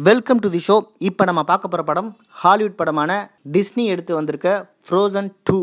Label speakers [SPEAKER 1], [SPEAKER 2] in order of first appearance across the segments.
[SPEAKER 1] Welcome to the show இப்போ நம்ம பார்க்க போகிற படம் ஹாலிவுட் படமான டிஸ்னி எடுத்து வந்திருக்க ஃப்ரோசன் டூ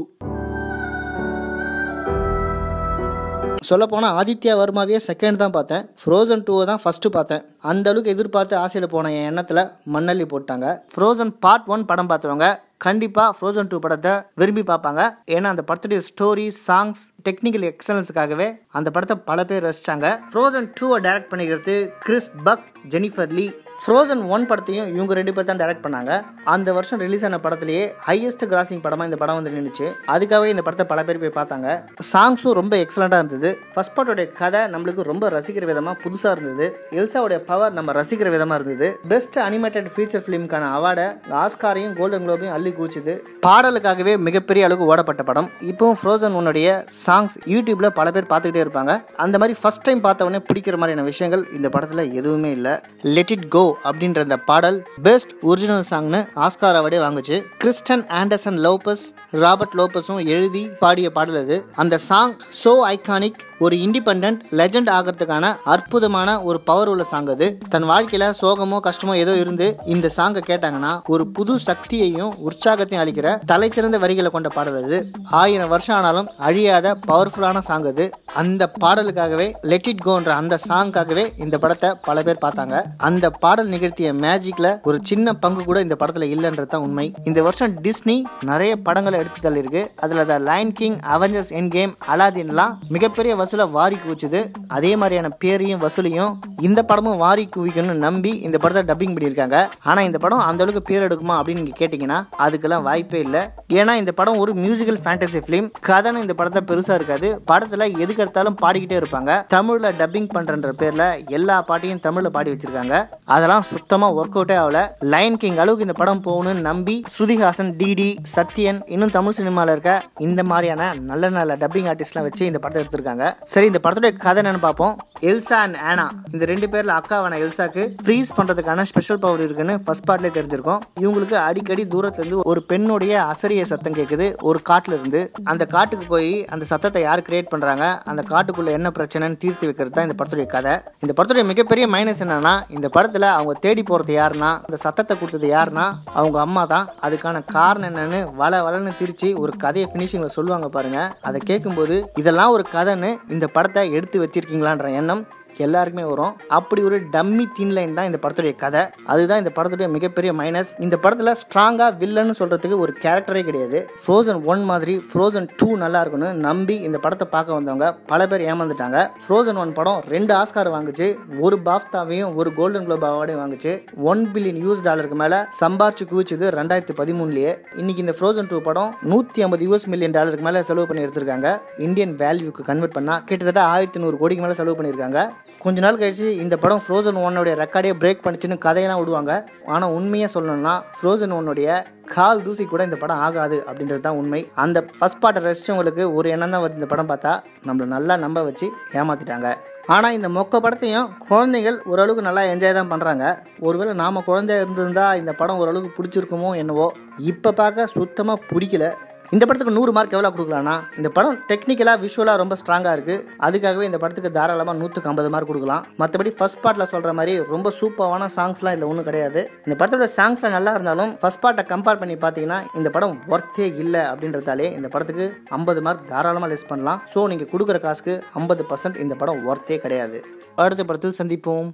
[SPEAKER 1] சொல்லப்போனால் ஆதித்யா வர்மாவே செகண்ட் தான் பார்த்தேன் ஃப்ரோசன் டூவை தான் ஃபஸ்ட்டு பார்த்தேன் அந்த அளவுக்கு எதிர்பார்த்து ஆசையில் போன என் எண்ணத்தில் மண்ணள்ளி போட்டாங்க ஃப்ரோசன் பார்ட் ஒன் படம் பார்த்தவங்க கண்டிப்பாக ஃப்ரோசன் டூ படத்தை விரும்பி பார்ப்பாங்க ஏன்னா அந்த படத்துடைய ஸ்டோரி சாங்ஸ் டெக்னிக்கல் எக்ஸலன்ஸுக்காகவே அந்த படத்தை பல பேர் ரசிச்சாங்க ஃப்ரோசன் டூவை டைரக்ட் பண்ணிக்கிறது Chris Buck Jennifer Lee Frozen one படத்தையும் இவங்க ரெண்டு பேர் தான் டைரக்ட் பண்ணாங்க அந்த வருஷம் ரிலீஸ் ஆன படத்திலேயே ஹையஸ்ட் கிராசிங் படமாக இந்த படம் வந்து நின்றுச்சு அதுக்காகவே இந்த படத்தை பல பேர் போய் பார்த்தாங்க சாங்ஸும் ரொம்ப எக்ஸலண்ட்டாக இருந்தது ஃபர்ஸ்ட் பார்ட்டோடைய கதை நம்மளுக்கு ரொம்ப ரசிக்கிற விதமாக புதுசாக இருந்தது எல்சாவுடைய பவர் நம்ம ரசிக்கிற விதமாக இருந்தது பெஸ்ட் அனிமேட்டட் ஃபீச்சர் ஃபிலிமுக்கான அவார்டை ஆஸ்காரையும் கோல்டன் குளோபையும் அள்ளி கூச்சுது பாடலுக்காகவே மிகப்பெரிய அளவுக்கு ஓடப்பட்ட படம் இப்போவும் ஃப்ரோசன் ஒன்னுடைய சாங்ஸ் யூடியூப்ல பல பேர் பார்த்துக்கிட்டே இருப்பாங்க அந்த மாதிரி ஃபர்ஸ்ட் டைம் பார்த்த உடனே பிடிக்கிற மாதிரியான விஷயங்கள் இந்த படத்தில் எதுவுமே இல்லை லெட் இட் கோ அப்படின்ற இந்த பாடல் பெஸ்ட் ஒரிஜினல் சாங்னு ஆஸ்கார் அவார்டே வாங்குச்சு கிறிஸ்டன் ஆண்டர்சன் லோபஸ் ராபர்ட் லோபஸும் எழுதி பாடிய பாடல் அது அந்த சாங் சோ ஐகானிக் ஒரு இண்டிபெண்ட் லெஜண்ட் ஆகிறதுக்கான அற்புதமான ஒரு பவர் உள்ள சாங் அது தன் வாழ்க்கையில சோகமோ கஷ்டமோ ஏதோ இருந்து இந்த சாங்கை கேட்டாங்கன்னா ஒரு புது சக்தியையும் உற்சாகத்தையும் அளிக்கிற தலைச்சிறந்த வரிகளை கொண்ட பாடல் அது ஆயிரம் வருஷம் ஆனாலும் அழியாத பவர்ஃபுல்லான சாங் அது அந்த பாடலுக்காகவே லெட் இட் கோன்ற அந்த சாங்காகவே இந்த படத்தை பல பேர் பார்த்தாங்க அந்த பாடல் நிகழ்த்திய மேஜிக்ல ஒரு சின்ன பங்கு கூட இந்த படத்துல இல்லைன்றது தான் உண்மை இந்த வருஷம் டிஸ்னி நிறைய படங்களை எடுத்து தள்ளியிருக்கு அதுல the Lion King Avengers Endgame அலாதீன்லாம் மிகப்பெரிய வசூலை வாரி குவிச்சுது அதே மாதிரியான பேரையும் வசூலையும் இந்த படமும் வாரி குவிக்கணும்னு நம்பி இந்த படத்தை டப்பிங் பண்ணியிருக்காங்க ஆனா இந்த படம் அந்த அளவுக்கு பேர் எடுக்குமா அப்படின்னு நீங்க கேட்டீங்கன்னா அதுக்கெல்லாம் வாய்ப்பே இல்லை ஏன்னா இந்த படம் ஒரு மியூசிக்கல் ஃபேண்டசி ஃபிலிம் கதைன்னு இந்த படத்தை பெருசா இருக்காது படத்துல எதுக்கு எடுத்தாலும் பாடிக்கிட்டே இருப்பாங்க தமிழ்ல டப்பிங் பண்றன்ற பேர்ல எல்லா பாட்டையும் தமிழ்ல பாடி வச்சிருக்காங்க அதெல்லாம் சுத்தமா ஒர்க் அவுட்டே ஆகல லைன் கிங் அளவுக்கு இந்த படம் போகணும்னு நம்பி ஸ்ருதிஹாசன் டிடி சத்யன் இன்னும் தமிழ் சினிமால இருக்க இந்த மாதிரியான நல்ல நல்ல டப்பிங் ஆர்டிஸ்ட்லாம் வச்சு இந்த படத்தை எடுத்திருக்காங்க சரி இந்த படத்துடைய கதை என்னன்னு பார்ப்போம் எல்சா அண்ட் ஆனா இந்த ரெண்டு பேர்ல அக்காவான எல்சாக்கு ஃப்ரீஸ் பண்றதுக்கான ஸ்பெஷல் பவர் இருக்குன்னு ஃபர்ஸ்ட் பார்ட்லேயே தெரிஞ்சிருக்கும் இவங்களுக்கு அடிக்கடி தூரத்துல இருந்து ஒரு பெண்ணுடைய அசரிய சத்தம் கேட்குது ஒரு காட்டுல இருந்து அந்த காட்டுக்கு போய் அந்த சத்தத்தை யார் கிரியேட் பண்றாங்க அந்த காட்டுக்குள்ள என்ன பிரச்சனைன்னு தீர்த்து வைக்கிறது தான் இந்த படத்துடைய கதை இந்த படத்துடைய மிகப்பெரிய மைனஸ் என்னன்னா இந்த படத்துல அவங்க தேடி போறது யாருன்னா அந்த சத்தத்தை கொடுத்தது யாருன்னா அவங்க அம்மா தான் அதுக்கான காரணம் என்னன்னு வள வளன்னு திரிச்சு ஒரு கதையை ஃபினிஷிங்ல சொல்லுவாங்க பாருங்க அதை கேட்கும்போது இதெல்லாம் ஒரு கதைன்னு இந்த படத்தை எடுத்து வச்சிருக்கீங்களான்ற எண்ணம் எல்லாருக்குமே வரும் அப்படி ஒரு டம்மி தின் லைன் தான் இந்த படத்துடைய கதை அதுதான் இந்த படத்துடைய மிகப்பெரிய மைனஸ் இந்த படத்துல ஸ்ட்ராங்கா வில்லன்னு சொல்றதுக்கு ஒரு கேரக்டரே கிடையாது ஃப்ரோசன் ஒன் மாதிரி ஃப்ரோசன் டூ நல்லா இருக்கும்னு நம்பி இந்த படத்தை பார்க்க வந்தவங்க பல பேர் ஏமாந்துட்டாங்க ஃப்ரோசன் ஒன் படம் ரெண்டு ஆஸ்கார் வாங்குச்சு ஒரு பாஃப்தாவையும் ஒரு கோல்டன் குளோப் அவார்டையும் வாங்குச்சு ஒன் பில்லியன் யூஎஸ் டாலருக்கு மேல சம்பாரிச்சு குவிச்சது ரெண்டாயிரத்தி பதிமூணுலயே இன்னைக்கு இந்த ஃப்ரோசன் டூ படம் நூத்தி ஐம்பது யூஎஸ் மில்லியன் டாலருக்கு மேல செலவு பண்ணி எடுத்திருக்காங்க இந்தியன் வேல்யூக்கு கன்வெர்ட் பண்ணா கிட்டத்தட்ட ஆயிரத்தி நூறு கோடிக்கு மேல செலவு பண்ணியிருக்காங்க கொஞ்ச நாள் கழிச்சு இந்த படம் ஃப்ரோசன் ஒன்னுடைய ரெக்கார்டே பிரேக் பண்ணிச்சுன்னு கதையெல்லாம் விடுவாங்க ஆனால் உண்மையாக சொல்லணும்னா ஃப்ரோசன் ஒன்னுடைய கால் தூசி கூட இந்த படம் ஆகாது அப்படின்றது தான் உண்மை அந்த ஃபர்ஸ்ட் பார்ட்டை ரசிச்சவங்களுக்கு ஒரு எண்ணம் தான் வருது இந்த படம் பார்த்தா நம்மளை நல்லா நம்ப வச்சு ஏமாத்திட்டாங்க ஆனால் இந்த மொக்க படத்தையும் குழந்தைகள் ஓரளவுக்கு நல்லா என்ஜாய் தான் பண்ணுறாங்க ஒருவேளை நாம் குழந்தையா இருந்திருந்தா இந்த படம் ஓரளவுக்கு பிடிச்சிருக்குமோ என்னவோ இப்போ பார்க்க சுத்தமாக பிடிக்கல இந்த படத்துக்கு நூறு மார்க் எவ்வளோ கொடுக்கலாம்னா இந்த படம் டெக்னிக்கலாக விஷுவலாக ரொம்ப ஸ்ட்ராங்காக இருக்குது அதுக்காகவே இந்த படத்துக்கு தாராளமாக நூற்றுக்கு ஐம்பது மார்க் கொடுக்கலாம் மற்றபடி ஃபர்ஸ்ட் பார்ட்டில் சொல்கிற மாதிரி ரொம்ப சூப்பரான சாங்ஸ்லாம் இதில் ஒன்றும் கிடையாது இந்த படத்தோட சாங்ஸ்லாம் நல்லா இருந்தாலும் ஃபர்ஸ்ட் பார்ட்டை கம்பேர் பண்ணி பார்த்தீங்கன்னா இந்த படம் ஒர்த்தே இல்லை அப்படின்றதாலே இந்த படத்துக்கு ஐம்பது மார்க் தாராளமாக லெஸ் பண்ணலாம் ஸோ நீங்கள் கொடுக்குற காசுக்கு ஐம்பது பர்சன்ட் இந்த படம் ஒர்த்தே கிடையாது அடுத்த படத்தில் சந்திப்போம்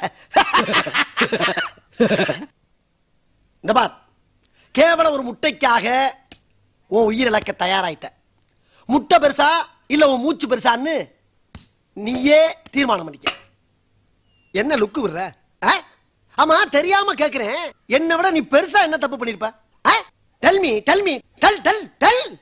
[SPEAKER 2] இந்த பார் கேவலம் ஒரு முட்டைக்காக உன் உயிர் இழக்க தயாராயிட்ட முட்டை பெருசா இல்ல உன் மூச்சு பெருசான்னு நீயே தீர்மானம் பண்ணிக்க என்ன லுக்கு விடுற ஆ? ஆமா தெரியாம கேக்குறேன் என்னை விட நீ பெருசா என்ன தப்பு பண்ணிருப்ப tell me tell me tell tell del